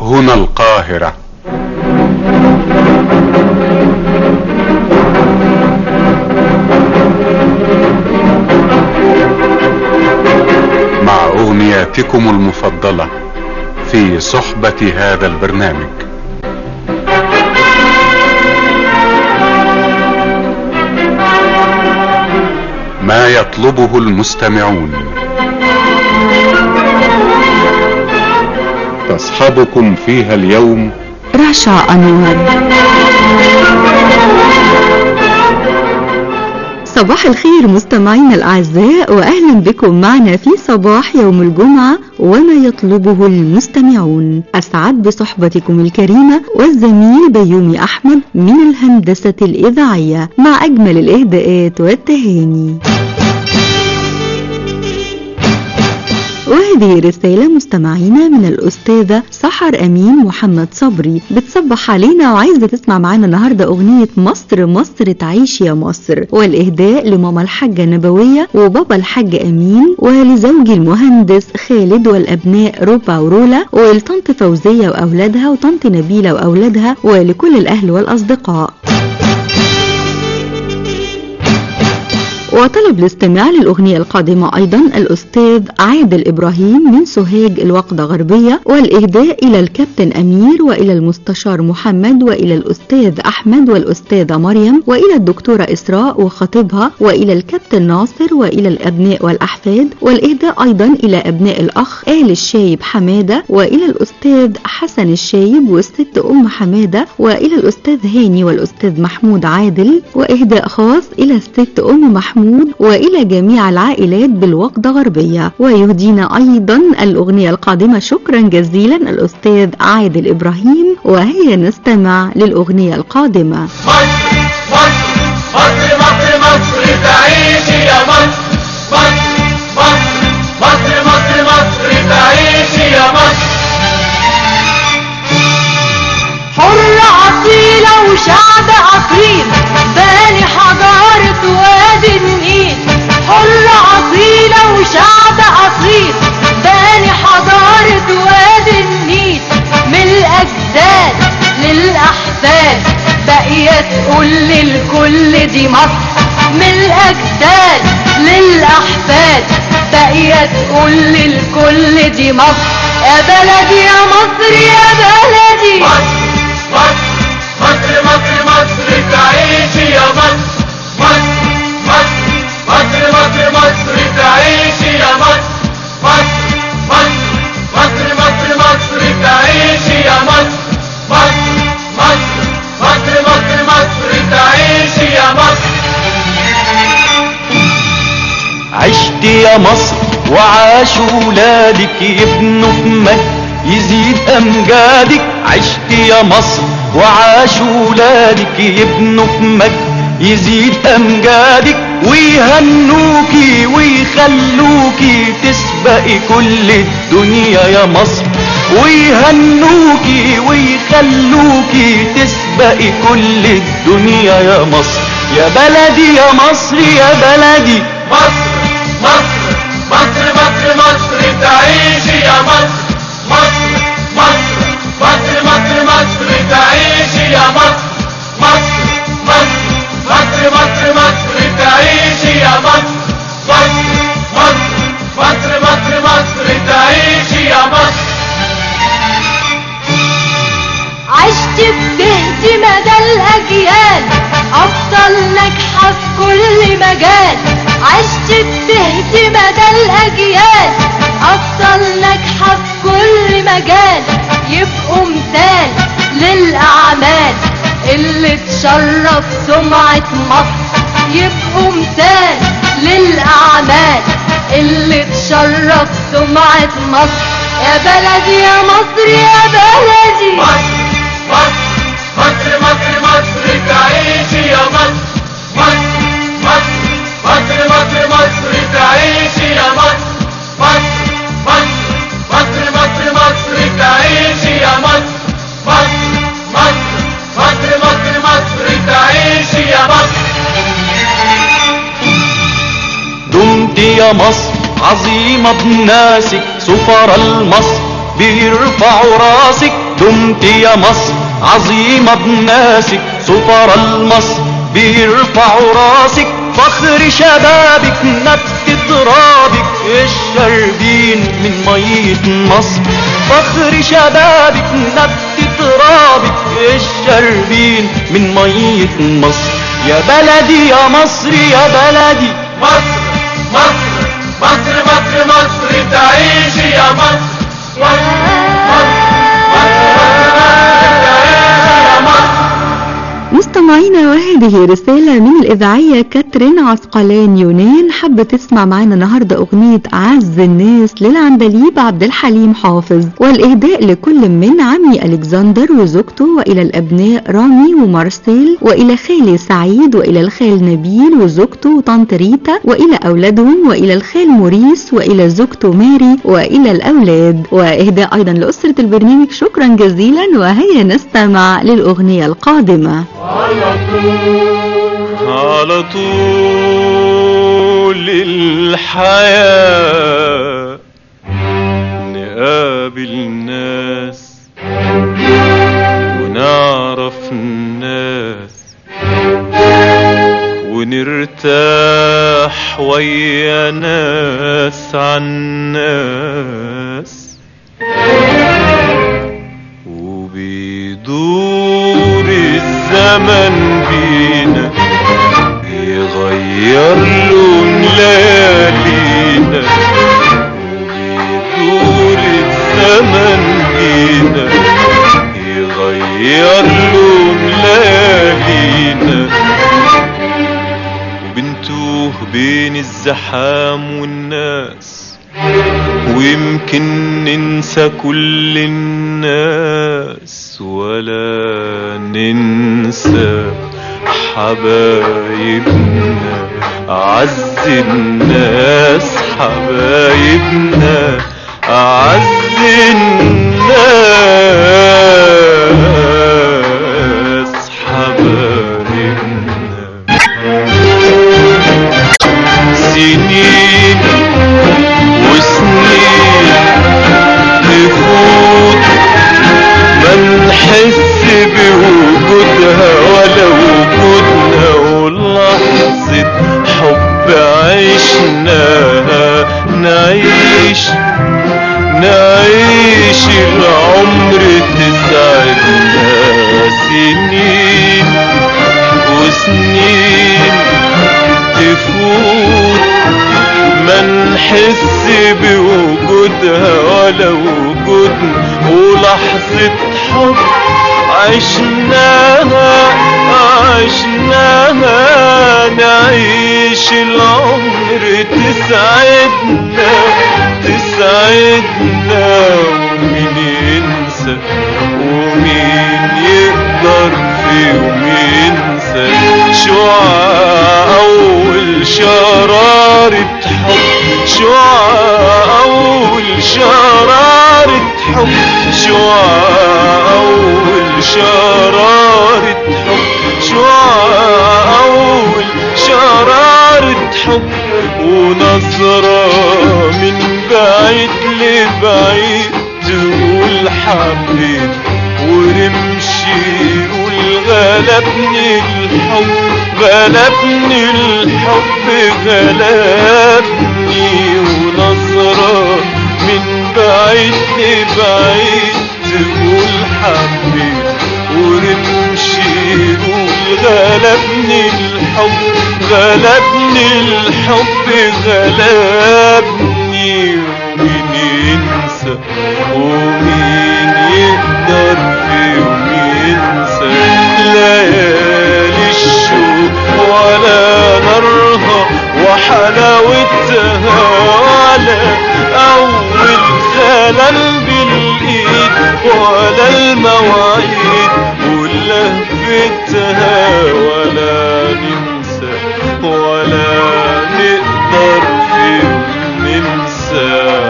هنا القاهرة مع أغنياتكم المفضلة في صحبة هذا البرنامج ما يطلبه المستمعون تصحبكم فيها اليوم رشا أنور صباح الخير مستمعينا الأعزاء وأهلا بكم معنا في صباح يوم الجمعة وما يطلبه المستمعون أسعد بصحبتكم الكريمة والزميل بيومي أحمد من الهندسة الإذاعية مع أجمل الإهداءات والتهاني وهذه رسالة مستمعينا من الأستاذة سحر أمين محمد صبري بتصبح علينا وعايزة تسمع معانا النهاردة أغنية مصر مصر تعيش يا مصر والإهداء لماما الحاجة نبوية وبابا الحاج أمين ولزوجي المهندس خالد والأبناء ربع ورولا ولطنط فوزية وأولادها وطنط نبيلة وأولادها ولكل الأهل والأصدقاء وطلب الاستماع للأغنية القادمة أيضا الأستاذ عادل إبراهيم من سوهاج الوقدة غربية والإهداء إلى الكابتن أمير وإلى المستشار محمد وإلى الأستاذ أحمد والأستاذة مريم وإلى الدكتورة إسراء وخطيبها وإلى الكابتن ناصر وإلى الأبناء والأحفاد والإهداء أيضا إلى أبناء الأخ آل الشايب حمادة وإلى الأستاذ حسن الشايب والست أم حمادة وإلى الأستاذ هاني والأستاذ محمود عادل وإهداء خاص إلى الست أم محمود محمود وإلى جميع العائلات بالوقدة غربية ويهدينا أيضا الأغنية القادمة شكرا جزيلا الأستاذ عادل إبراهيم وهيا نستمع للأغنية القادمة مصر مصر مصر مصر مصر تعيش يا مصر مصر مصر مصر مصر مصر تعيش يا مصر حر أصيلة وشعب أصيل باني حضارة وادي النيل حر أصيلة وشعب أصيل باني حضارة وادي النيل من الأجداد للأحفاد بقية تقول للكل دي مصر من الأجداد للأحفاد بقية تقول للكل دي مصر يا بلدي يا مصر يا بلدي مصر مصر مصر مصر مصر تعيش يا مصر مصر مصر مصر مصر مصر تعيش يا مصر مصر مصر مصر مصر مصر تعيش يا مصر مصر مصر مصر مصر مصر تعيش يا مصر عشت يا مصر وعاش ولادك يبنوا في مجد يزيد امجادك عشت يا مصر وعاش ولادك يبنوا في مجد يزيد امجادك ويهنوكي ويخلوكي تسبقي كل الدنيا يا مصر ويهنوكي ويخلوكي تسبقي كل الدنيا يا مصر يا بلدي يا مصر يا بلدي مصر مصر مصر مصر مصر تعيش يا مصر مصر مصر مصر مصر مصر تعيش يا مصر مصر مصر مصر مصر مصر تعيش يا مصر مصر مصر مصر مصر مصر تعيش يا مصر عشت بتهدي مدى الأجيال أفضل ناجحة في كل مجال عشت بتهدي مدى الأجيال أفضل ناجحة في كل مجال يبقوا مثال للأعمال اللي تشرف سمعة مصر يبقوا مثال للأعمال اللي تشرف سمعة مصر يا بلدي يا مصر يا بلدي مصر مصر مصر مصر مصر تعيش يا مصر مصر مصر مصر مصر مصر تعيش يا مصر مصر مصر مصر مصر مصر تعيش يا مصر مصر مصر مصر مصر مصر تعيش يا مصر دمت يا مصر عظيمة بناسك سفر المصر بيرفعوا راسك دمت يا مصر عظيمة بناسك سفر المصر بيرفعوا راسك فخر شبابك نبت ترابك الشربين من مية مصر فخر شبابك نبت ترابك الشربين من مية مصر يا بلدي يا مصر يا بلدي مصر مصر مصر مصر مصر تعيش يا مصر مصر مستمعينا وهذه رسالة من الإذاعية كاترين عسقلان يونان حابة تسمع معنا النهاردة أغنية أعز الناس للعندليب عبد الحليم حافظ والإهداء لكل من عمي ألكسندر وزوجته وإلى الأبناء رامي ومارسيل وإلى خالي سعيد وإلى الخال نبيل وزوجته وطنط ريتا وإلى أولادهم وإلى الخال موريس وإلى زوجته ماري وإلى الأولاد وإهداء أيضا لأسرة البرنامج شكرا جزيلا وهيا نستمع للأغنية القادمة على طول الحياة نقابل ناس ونعرف الناس ونرتاح ويا ناس عن ناس وبيدور الزمن بينا يغير لون ليالينا وبيدور الزمن بينا يغير لون ليالينا وبنتوه بين الزحام والناس ويمكن ننسى كل الناس ولا ننسى حبايبنا أعز الناس حبايبنا أعز الناس حبايبنا سنين وسنين تفوت ما نحس بوجودها ولا وجودنا ولحظة حب عشناها نعيش نعيش العمر تسعدنا سنين وسنين تفوت ما نحس بوجودها ولا وجودنا ولحظة حب عشناها عشناها نعيش العمر تسعدنا تسعدنا ومين ينسى ومين يقدر في يوم ينسى شعاع أول شرارة حب شعاع أول شرارة حب شعاع أول شرارة حب شعاع أول شرارة حب ونظرة من بعيد لبعيد تقول حبيت ورمشي يقول غلبني الحب غلبني الحب غلبني ونظرة من بعيد لبعيد تقول حبيت ورمشي يقول غلبني الحب غلبني الحب غلبني ومين ينسى ومين يقدر في يوم ينسى ليالي الشوق ولا نارها وحلاوتها ولا أول زلل بالإيد ولا المواعيد ولهفتها ولا ننسى ولا نقدر في يوم ننسى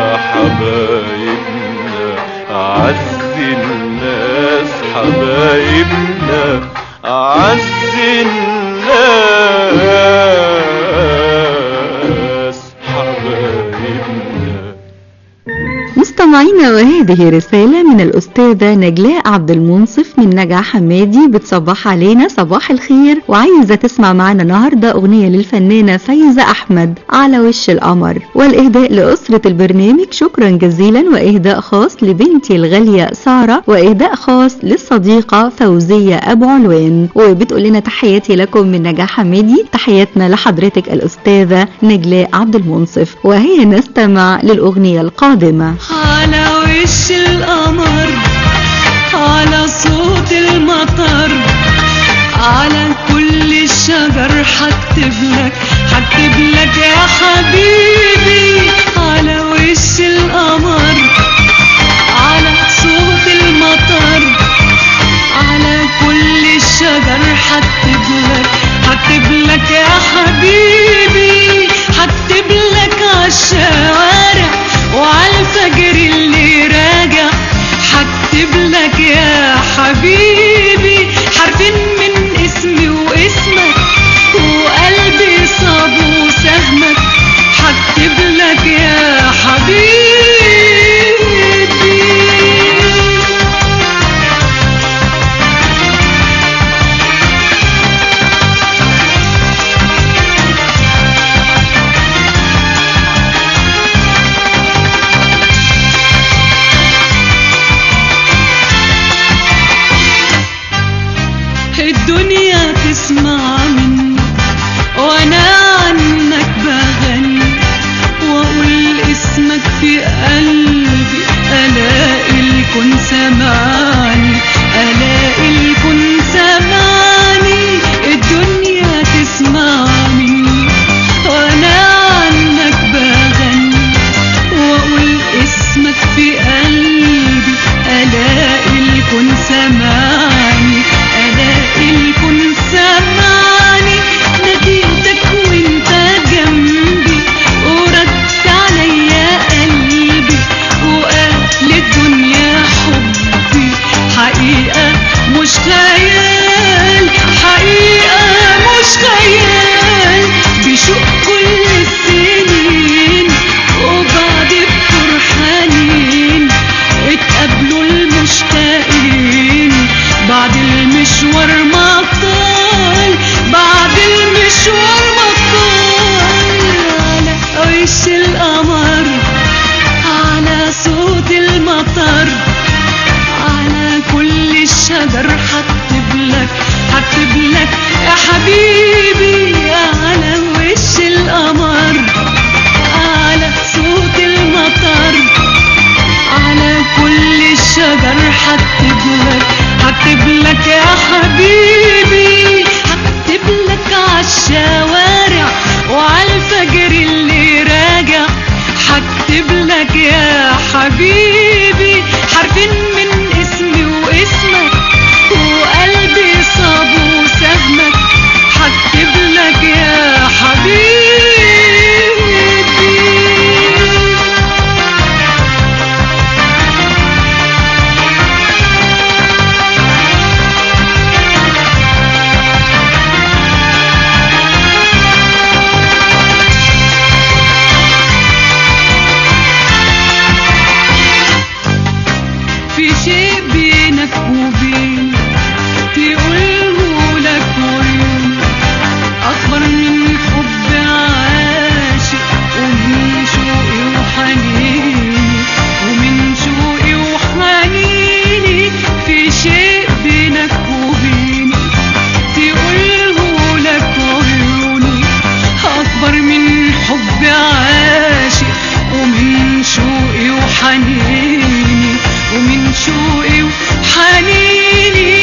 حبايبنا أعز الناس حبايبنا أعز الناس حبايبنا مستمعينا وهذه رسالة من الأستاذة نجلاء عبد المنصف من نجع حمادي بتصبح علينا صباح الخير وعايزة تسمع معنا النهاردة أغنية للفنانة فايزة أحمد على وش القمر والإهداء لأسرة البرنامج شكرا جزيلا وإهداء خاص لبنتي الغالية سارة وإهداء خاص للصديقة فوزية أبو علوان وبتقول لنا تحياتي لكم من نجع حمادي تحياتنا لحضرتك الأستاذة نجلاء عبد المنصف وهي نستمع للأغنية القادمة على وش القمر على صوت المطر على كل الشجر حكتب لك حكتب لك يا حبيبي على وش القمر على صوت المطر على كل الشجر حكتب لك حكتب لك يا حبيبي حكتب لك عالشوارع وعالفجر اللي راجع حكتب لك يا حبيبي حرفين من اسمي واسمك وقلبي صابه سهمك حكتب لك يا حبيبي الدنيا تسمع مني وانا عنك بغني واقول اسمك في قلبي الاقي الكون سمعني الاقي الكون سمعني الدنيا تسمع مني وانا عنك بغني واقول اسمك في قلبي الاقي الكون سمعني الاقي الكون سمعني ناديتك وانت جنبي ورد عليا قلبي وقال للدنيا حبي حقيقة مش خيال حقيقة مش خيال بشوق كل السنين وبعد بكر حنين اتقابلوا المشتاقين بعد المشوار ما طال بعد المشوار ما طال على وش القمر على صوت المطر على كل الشجر حكتب لك حكتب لك يا حبيبي على وش القمر على صوت المطر على كل الشجر حكتب لك حكتب لك يا حبيبي حكتب لك عالشوارع وعالفجر اللي راجع حكتب لك يا حبيبي حرفين من اسمي واسمك وقلبي صابه سهمك حكتب لك يا حبيبي في شيء بينك وبين تقوله لك وين أكبر من حب عاشق ومن شوقي وحنيني ومن شوقي وحنيني في شيء بينك وبيني تقوله لك عيوني أكبر من حب عاشق ومن شوقي وحنيني ومن شوقي وحنيني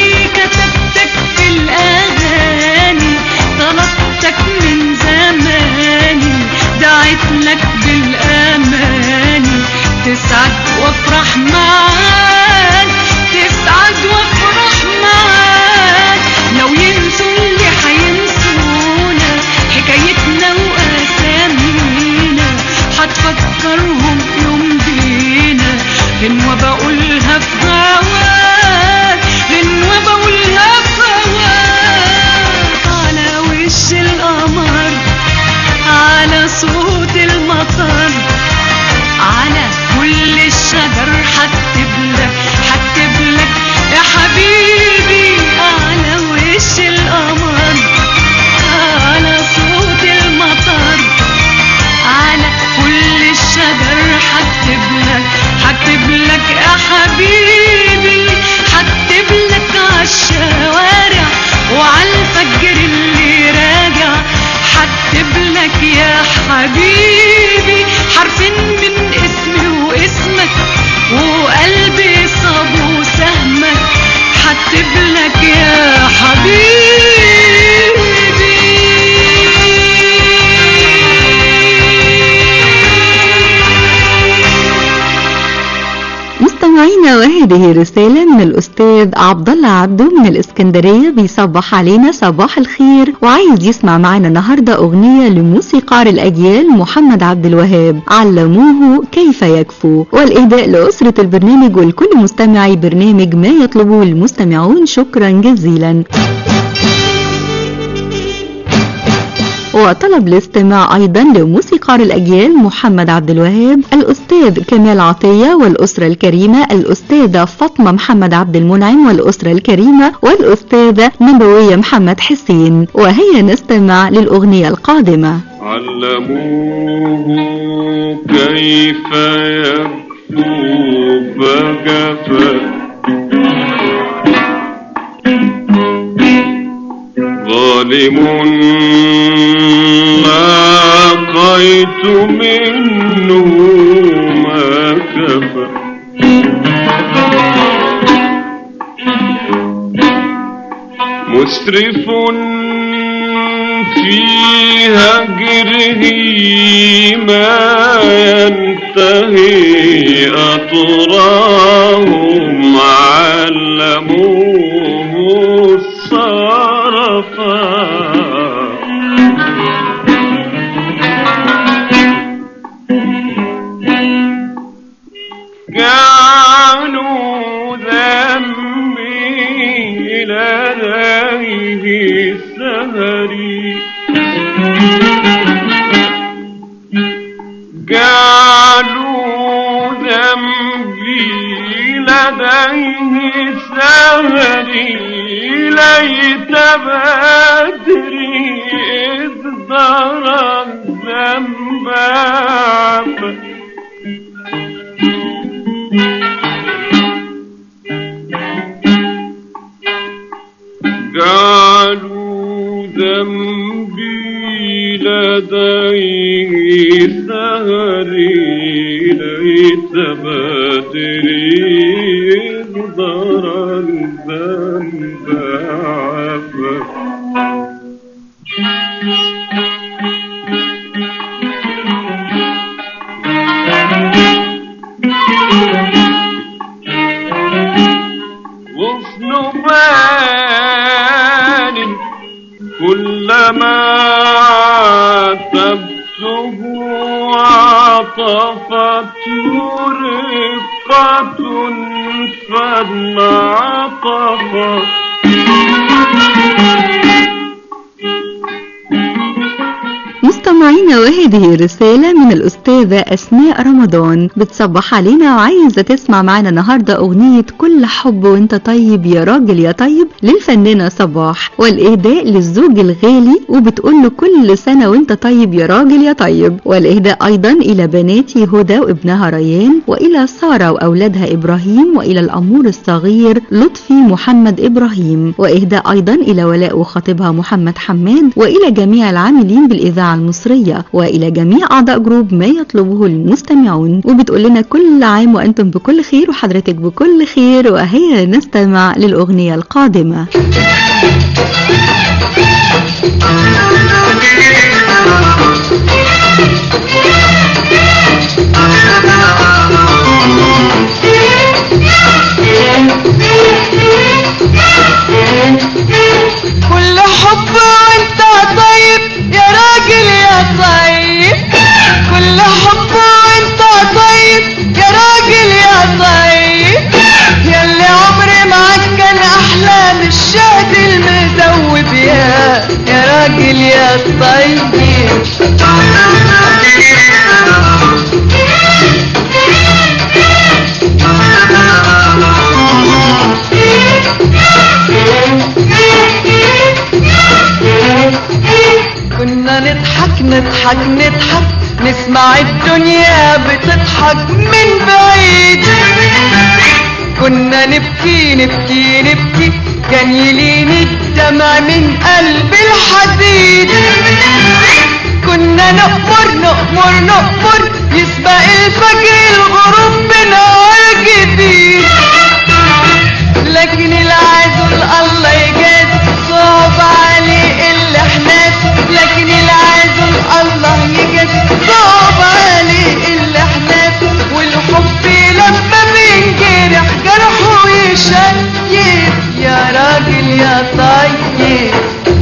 وهذه رسالة من الأستاذ عبد الله عبده من الإسكندرية بيصبح علينا صباح الخير وعايز يسمع معنا النهاردة أغنية لموسيقار الأجيال محمد عبد الوهاب علموه كيف يكفو والإهداء لأسرة البرنامج ولكل مستمعي برنامج ما يطلبه المستمعون شكرا جزيلا وطلب الاستماع أيضا لموسيقار الأجيال محمد عبد الوهاب الأستاذ كمال عطية والأسرة الكريمة الأستاذة فاطمة محمد عبد المنعم والأسرة الكريمة والأستاذة نبوية محمد حسين وهيا نستمع للأغنية القادمة علموه كيف يكفو فكفى ظالم لاقيت منه ما كفى مسرف في هجره ما ينتهي أطراهم علموه الصرفا جعلوا ذنبي لديه سهري جعلوا ذنبي لديه سهري ليت بدري إذ درى الذنب عفا جعلوا ذنبي لديه سهري ليت بدري إذ درى الذنب عفا غصن بان كلما عاتبته عطفته رقة فانعطفت مستمعينا وهذه رسالة من الأستاذة أسماء رمضان بتصبح علينا وعايزة تسمع معنا النهاردة أغنية كل حب وانت طيب يا راجل يا طيب للفنانة صباح والإهداء للزوج الغالي وبتقول له كل سنة وانت طيب يا راجل يا طيب والإهداء أيضا إلى بناتي هدى وابنها ريان وإلى سارة وأولادها إبراهيم وإلى الأمور الصغير لطفي محمد إبراهيم وإهداء أيضا إلى ولاء وخطيبها محمد حماد وإلى جميع العاملين بالإذاعة المصرية وإلى جميع أعضاء جروب ما يطلبه المستمعون وبتقول لنا كل عام وأنتم بكل خير وحضرتك بكل خير وهيا نستمع للأغنية القادمة كل حب وانت طيب يا راجل يا طيب كل حب وانت طيب يا راجل يا طيب ياللي عمري معاك كان احلى من الشهد المذوب يا يا راجل يا طيب كنا نضحك نضحك نضحك نسمع الدنيا بتضحك من بعيد كنا نبكي نبكي نبكي كان يلين الدمع من قلب الحديد كنا نقمر نقمر نقمر يسبق الفجر الغروب بنهار جديد لكن العزل الله يجاز صعب عليه اللي احنا لكن العزل الله يجاز صعب عليه اللي احنا والحب لما بينجرح جرح يشيب يا راجل يا طيب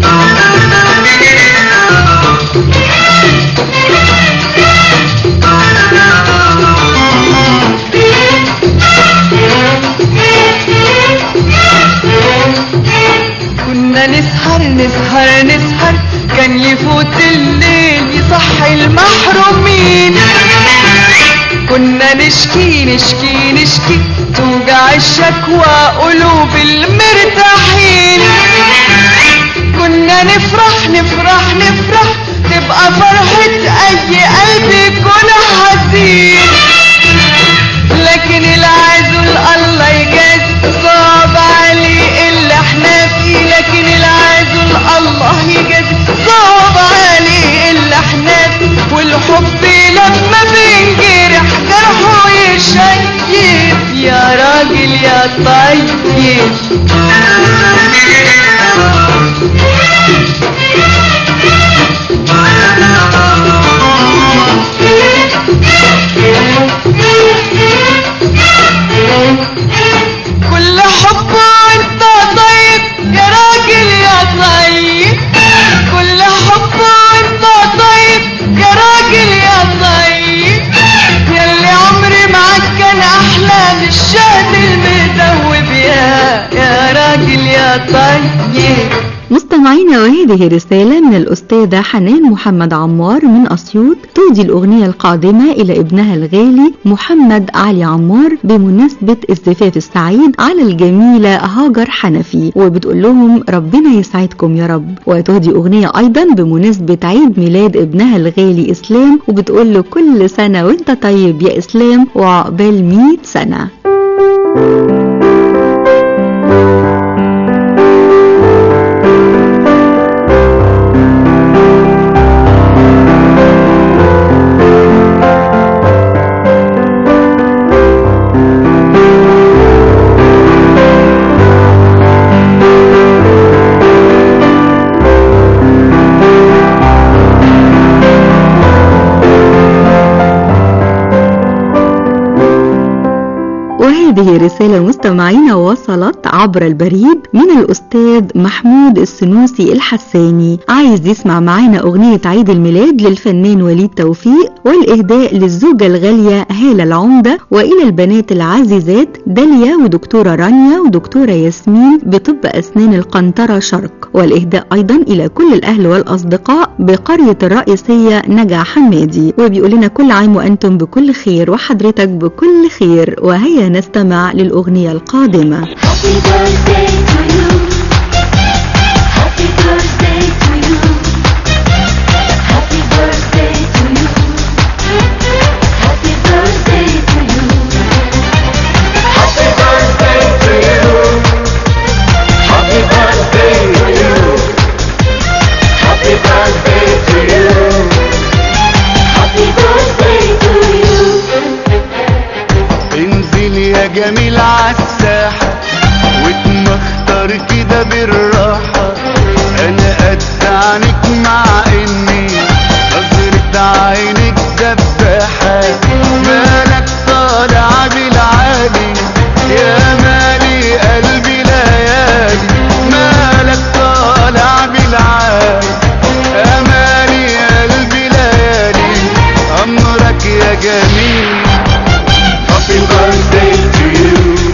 كنا نسهر نسهر نسهر كان يفوت الليل يصحي المحرومين كنا نشكي نشكي نشكي توجع الشكوى قلوب المرتاحين كنا نفرح نفرح نفرح تبقى فرحة أي قلب يكون حزين لكن العزل الله يجاز صعب عليه اللي احنا فيه لكن العزل الله يجاز صعب عليه اللي احنا فيه والحب لما بينجرح جرحه يشيب يا راجل يا طيب كل حب وانت طيب يا راجل يا طيب كل حب وانت طيب يا راجل يا طيب ياللي عمري معاك كان احلى من الشهد المدوب يا يا راجل يا طيب مستمعينا وهذه رسالة من الأستاذة حنان محمد عمار من أسيوط تودي الأغنية القادمة إلى ابنها الغالي محمد علي عمار بمناسبة الزفاف السعيد على الجميلة هاجر حنفي وبتقول لهم ربنا يسعدكم يا رب وتهدي أغنية أيضا بمناسبة عيد ميلاد ابنها الغالي إسلام وبتقول له كل سنة وانت طيب يا إسلام وعقبال 100 سنة وهذه رسالة مستمعينا وصلت عبر البريد من الأستاذ محمود السنوسي الحساني عايز يسمع معانا أغنية عيد الميلاد للفنان وليد توفيق والإهداء للزوجة الغالية هالة العمدة وإلى البنات العزيزات داليا ودكتورة رانيا ودكتورة ياسمين بطب أسنان القنطرة شرق والإهداء أيضا إلى كل الأهل والأصدقاء بقرية الرئيسية نجع حمادي وبيقول لنا كل عام وأنتم بكل خير وحضرتك بكل خير وهيا نستمع للأغنية القادمة Happy birthday to you. Happy birthday to you. Happy birthday to you. Happy birthday to you. Happy birthday to you. Happy birthday to you. Happy birthday to you. Happy birthday to you. انزل يا جميل عالساحة واتمختر كده بالراحة انا قد عنك مع اني نظرة عينك دباحة مالك طالع بالعالي يا مالي قلبي ليالي مالك طالع بالعالي يا مالي قلبي ليالي امرك يا جميل Happy birthday to you.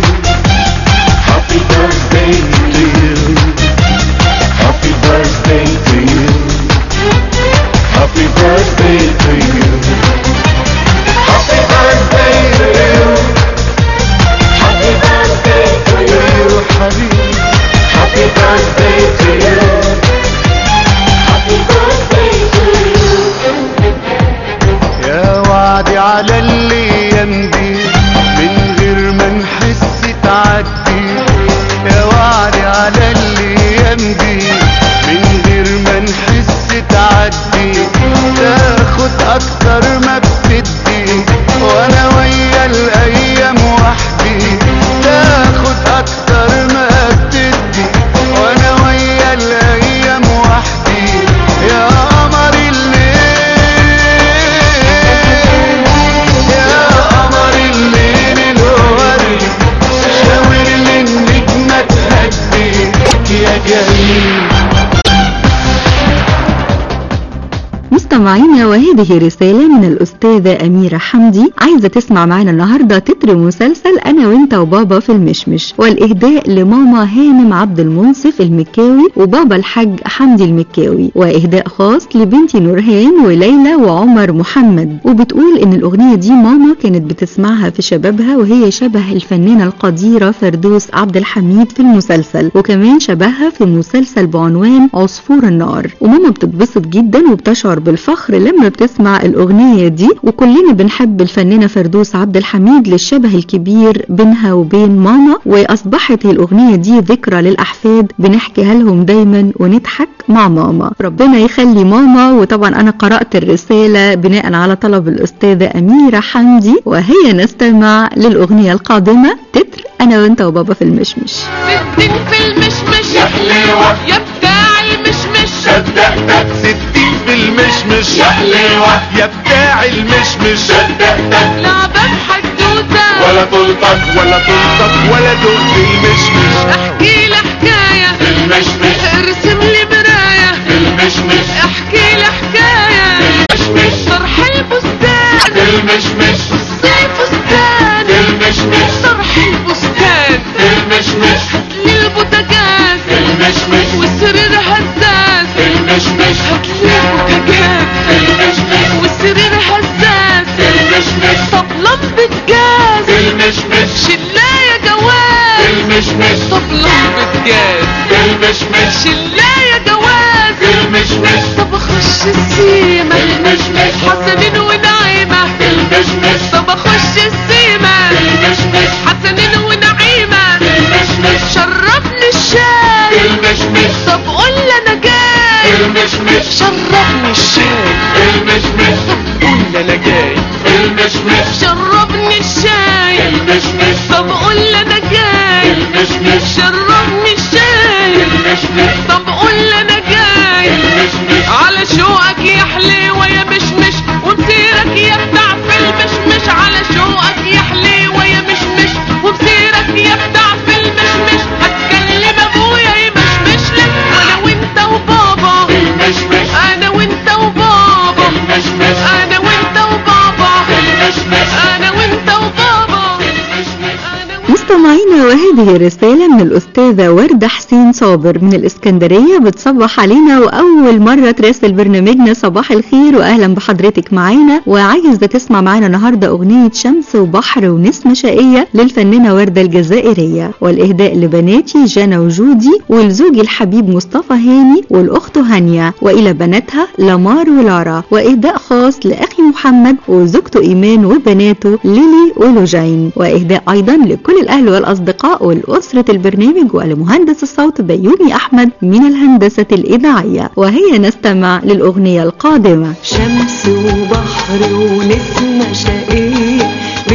مستمعينا وهذه رسالة من الأستاذة أميرة حمدي عايزة تسمع معنا النهاردة تتر مسلسل أنا وأنت وبابا في المشمش والإهداء لماما هانم عبد المنصف المكاوي وبابا الحاج حمدي المكاوي وإهداء خاص لبنتي نورهان وليلى وعمر محمد وبتقول إن الأغنية دي ماما كانت بتسمعها في شبابها وهي شبه الفنانة القديرة فردوس عبد الحميد في المسلسل وكمان شبهها في مسلسل بعنوان عصفور النار وماما بتتبسط جدا وبتشعر بالفخر لما بتسمع الأغنية دي وكلنا بنحب الفنانة فردوس عبد الحميد للشبه الكبير بينها وبين ماما وأصبحت الأغنية دي ذكرى للأحفاد بنحكيها لهم دايما ونضحك مع ماما ربنا يخلي ماما وطبعا أنا قرأت الرسالة بناء على طلب الأستاذة أميرة حمدي وهي نستمع للأغنية القادمة تتر أنا وأنت وبابا في المشمش ستين في المشمش يا حليوة يا بتاع المشمش صدقتك ستين في المشمش يا حليوة يا بتاع المشمش صدقتك لعبة بحدوتة ولا طلتك ولا طلتك ولا دق في المشمش احكي لي حكاية في المشمش ارسم لي مراية في المشمش احكي لي حكاية المشمش فرح البستان في المشمش الصيف فستان في المشمش فرح البستان في المشمش هاتلي البوتاجاز في المشمش والسرير هزاز في المشمش هاتلي البوتاجاز في المشمش والسرير هزاز في المشمش طب لمبة جاز في المشمش شلاية في جواز المشمش طب لمبة جاز في المشمش شلاية جواز في المشمش طب اخش السيمة في المشمش حسنين ونعيمة في المشمش طب اخش السيمة في المشمش حسنين ونعيمة في المشمش شربني الشاي في المشمش طب قول لي انا في جاي المشمش شربني الشاي في المشمش قول انا جاي في المشمش شربني في الشاي المشمش طب قول لي انا في جاي المشمش شربني في الشاي المشمش طب قول لي انا في جاي المشمش على شوقك يا حليوة يا مشمش ومسيرك يا بتاع في المشمش على شوقك يا حليوة يا مشمش ومسيرك يا بتاع في المشمش هتكلم ابويا يمشمش لك وانا وانت وبابا في المشمش انا وانت وبابا في المشمش انا وانت وبابا في المشمش انا وانت وبابا في المشمش انا وانت مستمعينا وهذه رسالة من الأستاذة وردة حسين صابر من الإسكندرية بتصبح علينا وأول مرة تراسل برنامجنا صباح الخير وأهلا بحضرتك معانا وعايزة تسمع معانا النهاردة أغنية شمس وبحر ونسمة شقية للفنانة وردة الجزائرية والإهداء لبناتي جانا وجودي ولزوجي الحبيب مصطفى هاني والأخت هانيا وإلى بناتها لمار ولارا وإهداء خاص لأخي محمد وزوجته إيمان وبناته ليلي ولوجين وإهداء أيضا لكل الأهل والأصدقاء والأسرة البرنامج ولمهندس الصوت بيومي أحمد من الهندسة الإذاعية وهي نستمع للأغنية القادمة شمس وبحر ونسمة شقية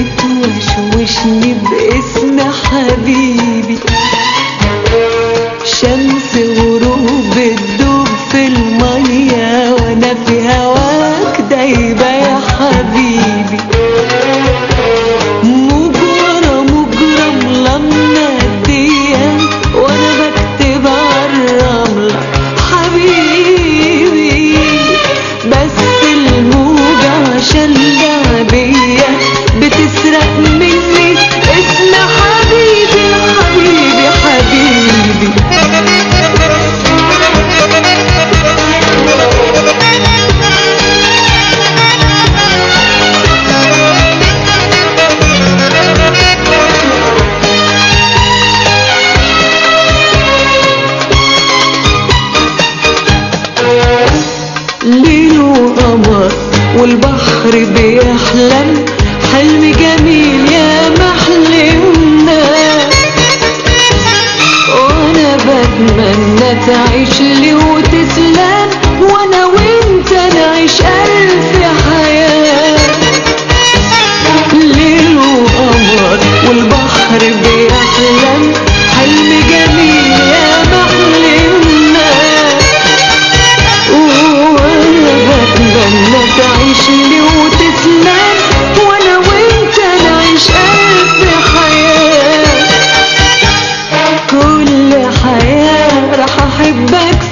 بتوشوشني باسم حبيبي شمس وروح بتدوب في المية وانا في هواك دايبة يا حبيبي مجرى مجرى ملمة ديا وانا بكتب عالرملة حبيبي بس الموجة عشان لعبية بتسرق مني اسم حبيبي حبيبي حبيبي ليل وقمر والبحر بيحلم حلم جميل يا محلمنا وانا بتمنى تعيش لي وتسلم وانا وانت نعيش الف حياه ليل وقمر والبحر بيحلم حلم جميل يا محلمنا وانا بتمنى تعيش لي وتسلم وانا وانت نعيش الف حياه كل حياه راح احبك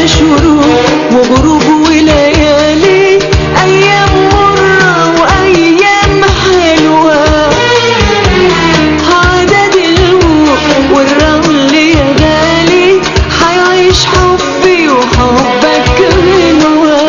شروق وغروب وليالي أيام مرة وأيام حلوة عدد الموت والرمل يا غالي حيعيش حبي وحبك غنوة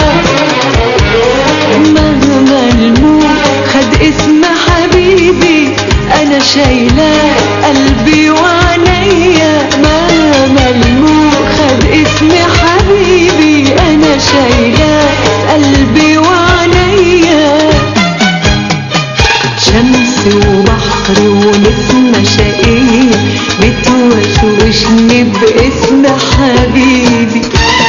مهما الموت خد اسم حبيبي انا شايلاه قلبي وعينيا مهما الموت خد اسم حبيبي انا شايلاه قلبي وعينيا شمس وبحر ونسمة شقية بتوشوشني باسم حبيبي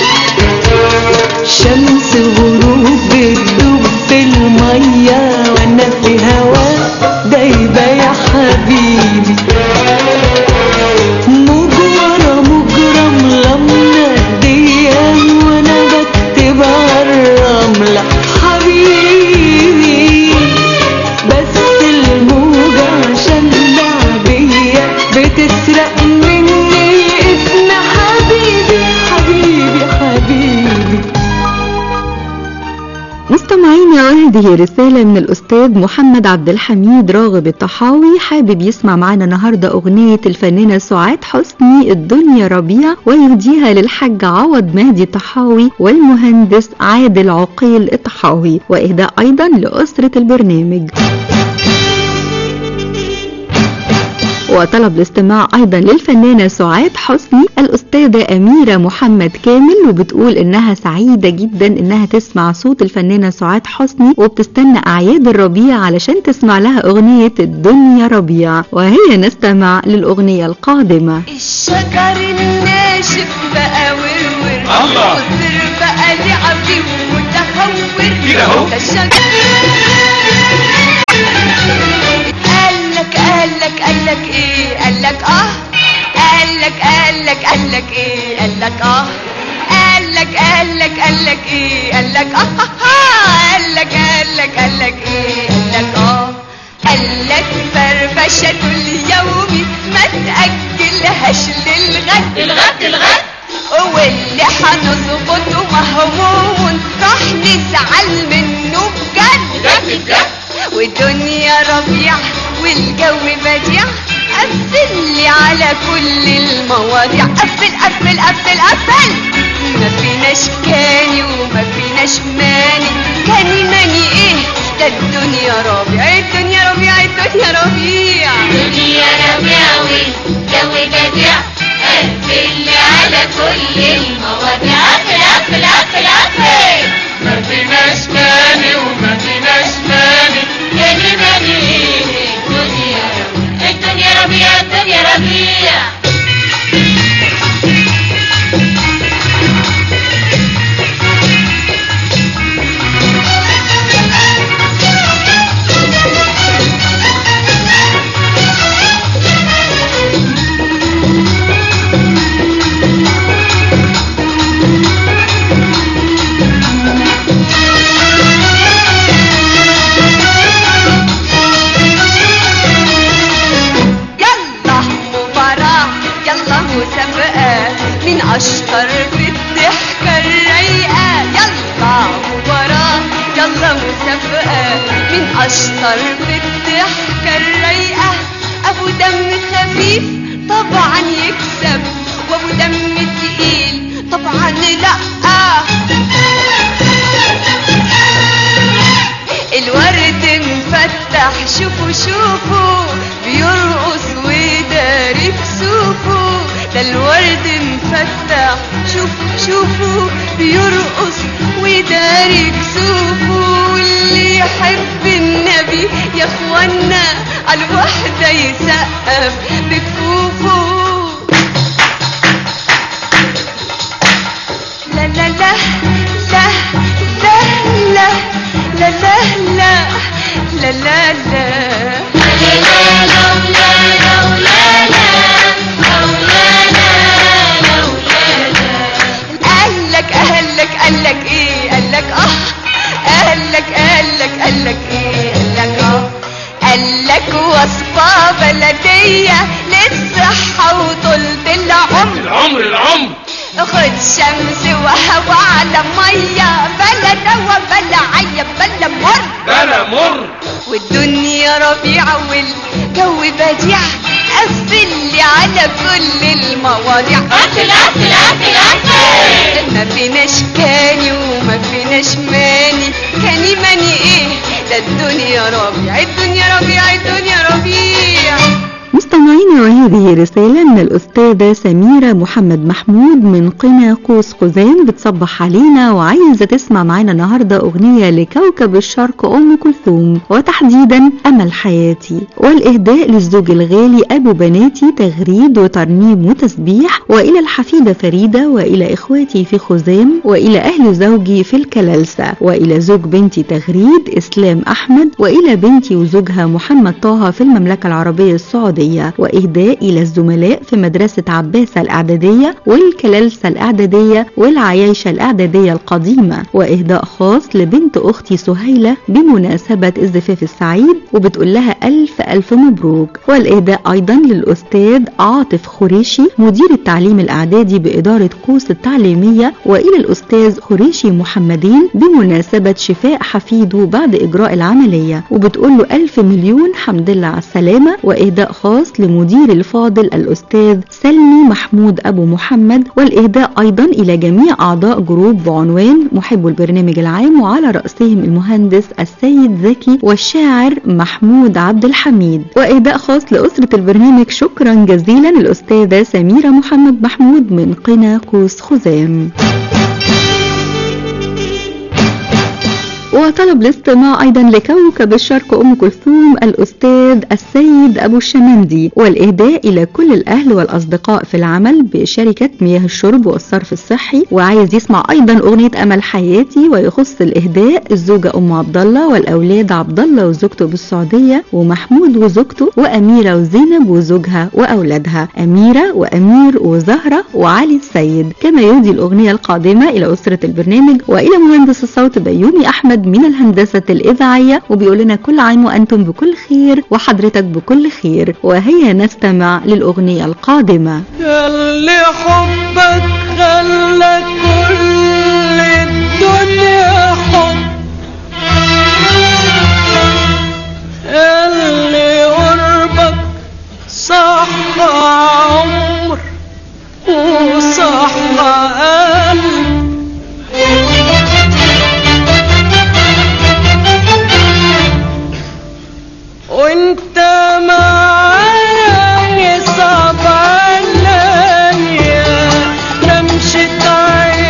شمس غروب بتدوب في المية وانا في هوا دايبة يا حبيبي موج ورا موج رملة منادية وانا بكتب عالرملة حبيبي بس الموجة عشان لعبية بتسرق مني اسم حبيبي حبيبي حبيبي مستمعينا وهذه رسالة من الأستاذ محمد عبد الحميد راغب الطحاوي حابب يسمع معنا النهاردة أغنية الفنانة سعاد حسني الدنيا ربيع ويهديها للحاج عوض مهدي الطحاوي والمهندس عادل عقيل الطحاوي وإهداء أيضا لأسرة البرنامج وطلب الاستماع ايضا للفنانه سعاد حسني الاستاذه اميره محمد كامل وبتقول انها سعيده جدا انها تسمع صوت الفنانه سعاد حسني وبتستنى اعياد الربيع علشان تسمع لها اغنيه الدنيا ربيع وهي نستمع للاغنيه القادمه الشجر الناشف بقى ورور الله. والزر بقى لعبي ومتهور كده أهو. ده الشجر قالك قالك قالك ايه قالك اه قالك قالك قالك ايه قالك اه قالك قالك قالك ايه قالك اه قالك قالك قالك ايه قالك اه قالك فرفشة اليوم ما تأجلهاش للغد الغد الغد واللي هنظبطه مهموم راح نزعل منه بجد بجد بجد والدنيا ربيع والجو بديع قفل لي على كل المواضيع قفل قفل قفل قفل ما فيناش كاني وما فيناش ماني كاني ماني ايه ده الدنيا ربيع الدنيا ربيع الدنيا ربيع دنيا ربيع والجو بديع قفل على كل المواضيع قفل قفل قفل قفل ما فيناش ماني وما فيناش ماني كاني ماني ايه الدنيا ربيع الدنيا ربيع الدنيا ربيع يلا مباراة يلا مسابقة مين أشطر في الضحكة الرايقة يلا مباراة يلا مسابقة مين أشطر في الضحكة الرايقة أبو دم خفيف طبعا يكسب وأبو دم تقيل طبعا لأ الورد مفتح شوفوا شوفوا بيرقص وداري كسوفه ده الورد مفتح شوفوا شوفوا بيرقص وداري كسوفه واللي يحب النبي يا اخوانا على الوحدة يسقف بكفوفه لا لا لا لا لا لا لا لا لا لا لا لا قالك قالك قالك ايه قالك اه قالك قالك قالك ايه قالك اه قالك وصفة بلدية للصحة وطولة العمر العمر العمر خد شمس وهوا على مية بلا دوا بلا عيب بلا مر بلا مر والدنيا ربيعة والجو بديع قفل لي على كل المواضيع قفل قفل قفل قفل ما فيناش كاني وما فيناش ماني كاني ماني ايه ده الدنيا ربيع الدنيا ربيع الدنيا ربيع مستمعينا وهذه رسالة من الأستاذة سميرة محمد محمود من قنا قوس قزان بتصبح علينا وعايزة تسمع معانا النهاردة أغنية لكوكب الشرق أم كلثوم وتحديدا أمل حياتي والإهداء للزوج الغالي أبو بناتي تغريد وترنيم وتسبيح وإلى الحفيدة فريدة وإلى إخواتي في خزام وإلى أهل زوجي في الكلالسة وإلى زوج بنتي تغريد إسلام أحمد وإلى بنتي وزوجها محمد طه في المملكة العربية السعودية وإهداء إلى الزملاء في مدرسة عباسة الإعدادية والكلالسة الإعدادية والعيايشة الإعدادية القديمة وإهداء خاص لبنت أختي سهيلة بمناسبة الزفاف السعيد وبتقول لها ألف ألف مبروك والإهداء أيضا للأستاذ عاطف خريشي مدير التعليم الإعدادي بإدارة قوس التعليمية وإلى الأستاذ خريشي محمدين بمناسبة شفاء حفيده بعد إجراء العملية وبتقول له ألف مليون حمد لله على السلامة وإهداء خاص لمدير الفاضل الأستاذ سلمي محمود أبو محمد والإهداء أيضا إلى جميع أعضاء جروب بعنوان محب البرنامج العام وعلى رأسهم المهندس السيد زكي والشاعر محمود عبد الحميد وإهداء خاص لأسرة البرنامج شكرا جزيلا الأستاذة سميرة محمد محمود من قنا قوس خزام وطلب الاستماع ايضا لكوكب الشرق ام كلثوم الاستاذ السيد ابو الشمندي والاهداء الى كل الاهل والاصدقاء في العمل بشركه مياه الشرب والصرف الصحي وعايز يسمع ايضا اغنيه امل حياتي ويخص الاهداء الزوجه ام عبد الله والاولاد عبد الله وزوجته بالسعوديه ومحمود وزوجته واميره وزينب وزوجها واولادها اميره وامير وزهره وعلي السيد كما يهدي الاغنيه القادمه الى اسره البرنامج والى مهندس الصوت بيومي احمد من الهندسة الإذاعية وبيقول لنا كل عام وأنتم بكل خير وحضرتك بكل خير وهيا نستمع للأغنية القادمة اللي حبك خلى كل الدنيا حب اللي قربك صح عمر وصح قلب وانت معايا صعب عليا لمشة عين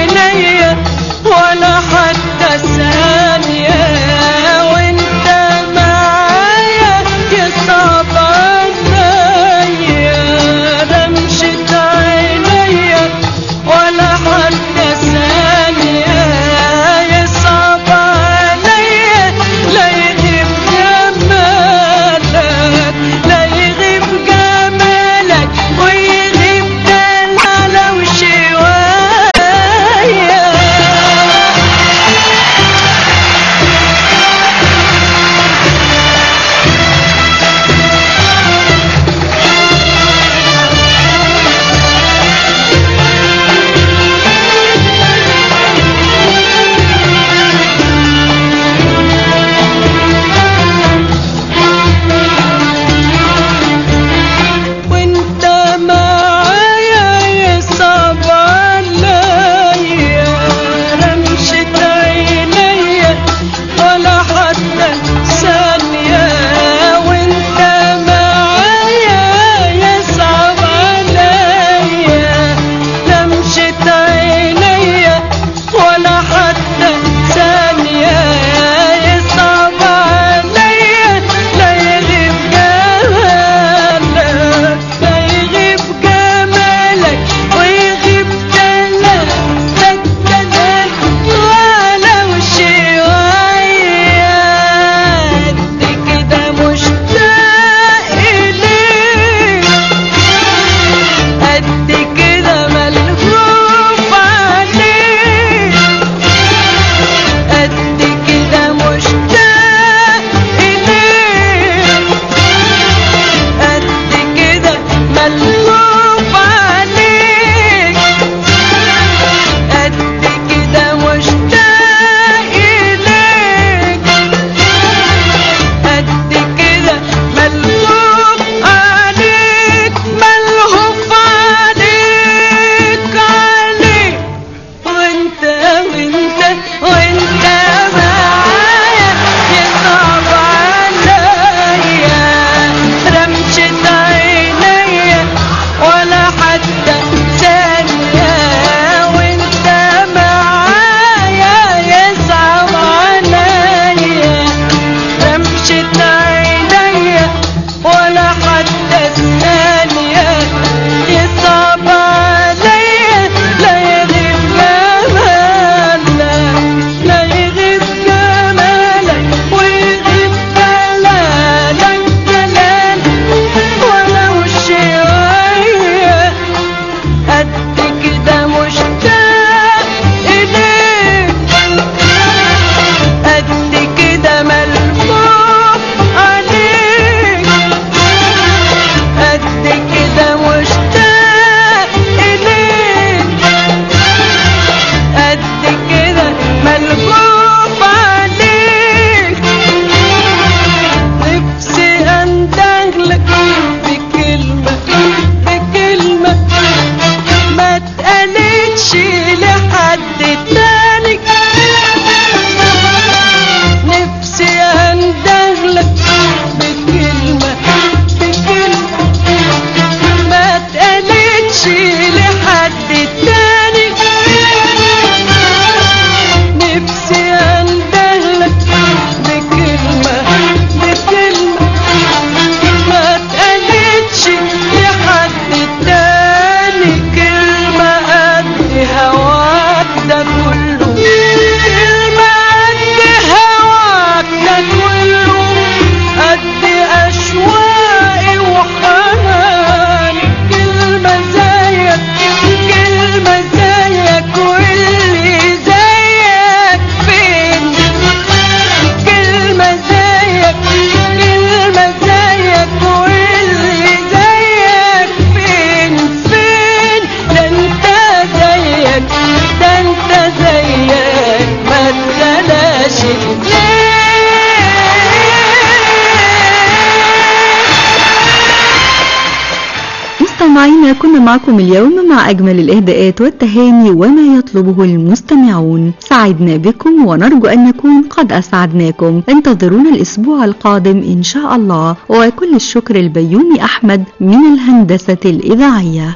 مستمعينا كنا معكم اليوم مع أجمل الإهداءات والتهاني وما يطلبه المستمعون سعدنا بكم ونرجو أن نكون قد أسعدناكم انتظرونا الأسبوع القادم إن شاء الله وكل الشكر البيومي أحمد من الهندسة الإذاعية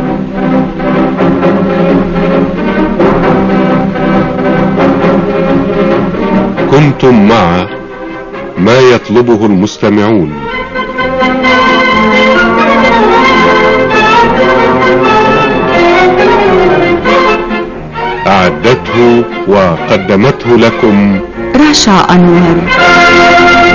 كنتم مع ما يطلبه المستمعون أعدته وقدمته لكم رشا أنور